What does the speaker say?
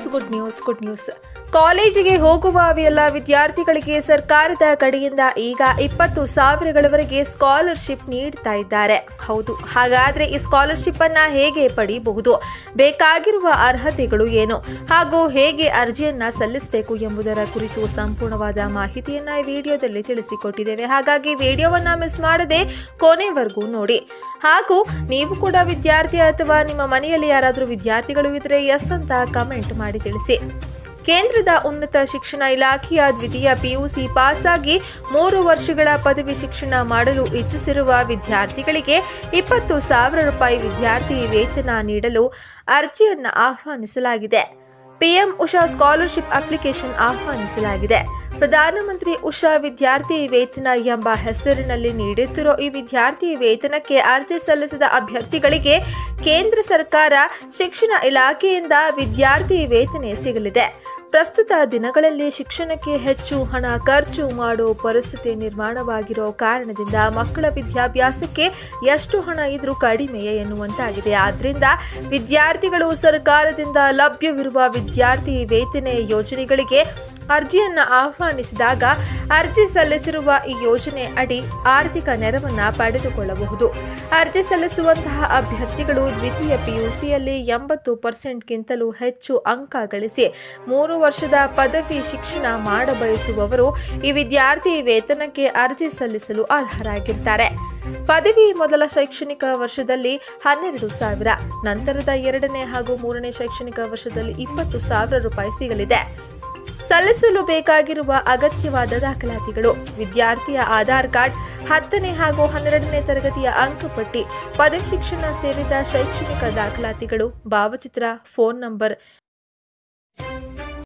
news good news good news ಕಾಲೇಜಿಗೆ ಹೋಗುವ ಎಲ್ಲ ವಿದ್ಯಾರ್ಥಿಗಳಿಗೆ ಸರ್ಕಾರದ ಕಡೆಯಿಂದ ಈಗ ಇಪ್ಪತ್ತು ಸಾವಿರಗಳವರೆಗೆ ಸ್ಕಾಲರ್ಶಿಪ್ ನೀಡ್ತಾ ಇದ್ದಾರೆ ಹೌದು ಹಾಗಾದ್ರೆ ಈ ಸ್ಕಾಲರ್ಶಿಪ್ ಅನ್ನ ಹೇಗೆ ಪಡೆಯಬಹುದು ಬೇಕಾಗಿರುವ ಅರ್ಹತೆಗಳು ಏನು ಹಾಗೂ ಹೇಗೆ ಅರ್ಜಿಯನ್ನ ಸಲ್ಲಿಸಬೇಕು ಎಂಬುದರ ಕುರಿತು ಸಂಪೂರ್ಣವಾದ ಮಾಹಿತಿಯನ್ನ ಈ ವಿಡಿಯೋದಲ್ಲಿ ತಿಳಿಸಿಕೊಟ್ಟಿದ್ದೇವೆ ಹಾಗಾಗಿ ವಿಡಿಯೋವನ್ನ ಮಿಸ್ ಮಾಡದೆ ಕೊನೆವರೆಗೂ ನೋಡಿ ಹಾಗೂ ನೀವು ಕೂಡ ವಿದ್ಯಾರ್ಥಿ ಅಥವಾ ನಿಮ್ಮ ಮನೆಯಲ್ಲಿ ಯಾರಾದರೂ ವಿದ್ಯಾರ್ಥಿಗಳು ಇದ್ರೆ ಎಸ್ ಅಂತ ಕಮೆಂಟ್ ಮಾಡಿ ತಿಳಿಸಿ ಕೇಂದ್ರದ ಉನ್ನತ ಶಿಕ್ಷಣ ಇಲಾಖೆಯ ದ್ವಿತೀಯ ಪಿಯುಸಿ ಪಾಸಾಗಿ ಮೂರು ವರ್ಷಗಳ ಪದವಿ ಶಿಕ್ಷಣ ಮಾಡಲು ಇಚ್ಛಿಸಿರುವ ವಿದ್ಯಾರ್ಥಿಗಳಿಗೆ ಇಪ್ಪತ್ತು ಸಾವಿರ ರೂಪಾಯಿ ವಿದ್ಯಾರ್ಥಿ ವೇತನ ನೀಡಲು ಅರ್ಜಿಯನ್ನು ಆಹ್ವಾನಿಸಲಾಗಿದೆ ಪಿಎಂ ಉಷಾ ಸ್ಕಾಲರ್ಶಿಪ್ ಅಪ್ಲಿಕೇಶನ್ ಆಹ್ವಾನಿಸಲಾಗಿದೆ ಪ್ರಧಾನಮಂತ್ರಿ ಉಷಾ ವಿದ್ಯಾರ್ಥಿ ವೇತನ ಎಂಬ ಹೆಸರಿನಲ್ಲಿ ನೀಡುತ್ತಿರೋ ಈ ವಿದ್ಯಾರ್ಥಿ ವೇತನಕ್ಕೆ ಅರ್ಜಿ ಸಲ್ಲಿಸಿದ ಅಭ್ಯರ್ಥಿಗಳಿಗೆ ಕೇಂದ್ರ ಸರ್ಕಾರ ಶಿಕ್ಷಣ ಇಲಾಖೆಯಿಂದ ವಿದ್ಯಾರ್ಥಿ ವೇತನ ಸಿಗಲಿದೆ ಪ್ರಸ್ತುತ ದಿನಗಳಲ್ಲಿ ಶಿಕ್ಷಣಕ್ಕೆ ಹೆಚ್ಚು ಹಣ ಖರ್ಚು ಮಾಡೋ ಪರಿಸ್ಥಿತಿ ನಿರ್ಮಾಣವಾಗಿರೋ ಕಾರಣದಿಂದ ಮಕ್ಕಳ ವಿದ್ಯಾಭ್ಯಾಸಕ್ಕೆ ಎಷ್ಟು ಹಣ ಇದ್ರೂ ಕಡಿಮೆಯೇ ಎನ್ನುವಂತಾಗಿದೆ ಆದ್ರಿಂದ ವಿದ್ಯಾರ್ಥಿಗಳು ಸರ್ಕಾರದಿಂದ ಲಭ್ಯವಿರುವ ವಿದ್ಯಾರ್ಥಿ ವೇತನ ಯೋಜನೆಗಳಿಗೆ ಅರ್ಜಿಯನ್ನು ಆಹ್ವಾನಿಸಿದಾಗ ಅರ್ಜಿ ಸಲ್ಲಿಸಿರುವ ಈ ಯೋಜನೆ ಅಡಿ ಆರ್ಥಿಕ ನೆರವನ್ನ ಪಡೆದುಕೊಳ್ಳಬಹುದು ಅರ್ಜಿ ಸಲ್ಲಿಸುವಂತಹ ಅಭ್ಯರ್ಥಿಗಳು ದ್ವಿತೀಯ ಪಿಯುಸಿಯಲ್ಲಿ ಎಂಬತ್ತು ಪರ್ಸೆಂಟ್ಗಿಂತಲೂ ಹೆಚ್ಚು ಅಂಕ ಗಳಿಸಿ ಮೂರು ವರ್ಷದ ಪದವಿ ಶಿಕ್ಷಣ ಮಾಡಬಯಸುವವರು ಈ ವಿದ್ಯಾರ್ಥಿ ವೇತನಕ್ಕೆ ಅರ್ಜಿ ಸಲ್ಲಿಸಲು ಅರ್ಹರಾಗಿರ್ತಾರೆ ಪದವಿ ಮೊದಲ ಶೈಕ್ಷಣಿಕ ವರ್ಷದಲ್ಲಿ ಹನ್ನೆರಡು ಸಾವಿರ ನಂತರದ ಎರಡನೇ ಹಾಗೂ ಮೂರನೇ ಶೈಕ್ಷಣಿಕ ವರ್ಷದಲ್ಲಿ ಇಪ್ಪತ್ತು ಸಾವಿರ ರೂಪಾಯಿ ಸಿಗಲಿದೆ ಸಲ್ಲಿಸಲು ಬೇಕಾಗಿರುವ ಅಗತ್ಯವಾದ ದಾಖಲಾತಿಗಳು ವಿದ್ಯಾರ್ಥಿಯ ಆಧಾರ್ ಕಾರ್ಡ್ ಹತ್ತನೇ ಹಾಗೂ ಹನ್ನೆರಡನೇ ತರಗತಿಯ ಅಂಕಪಟ್ಟಿ ಪದವಿ ಶಿಕ್ಷಣ ಸೇರಿದ ಶೈಕ್ಷಣಿಕ ದಾಖಲಾತಿಗಳು ಭಾವಚಿತ್ರ ಫೋನ್ ನಂಬರ್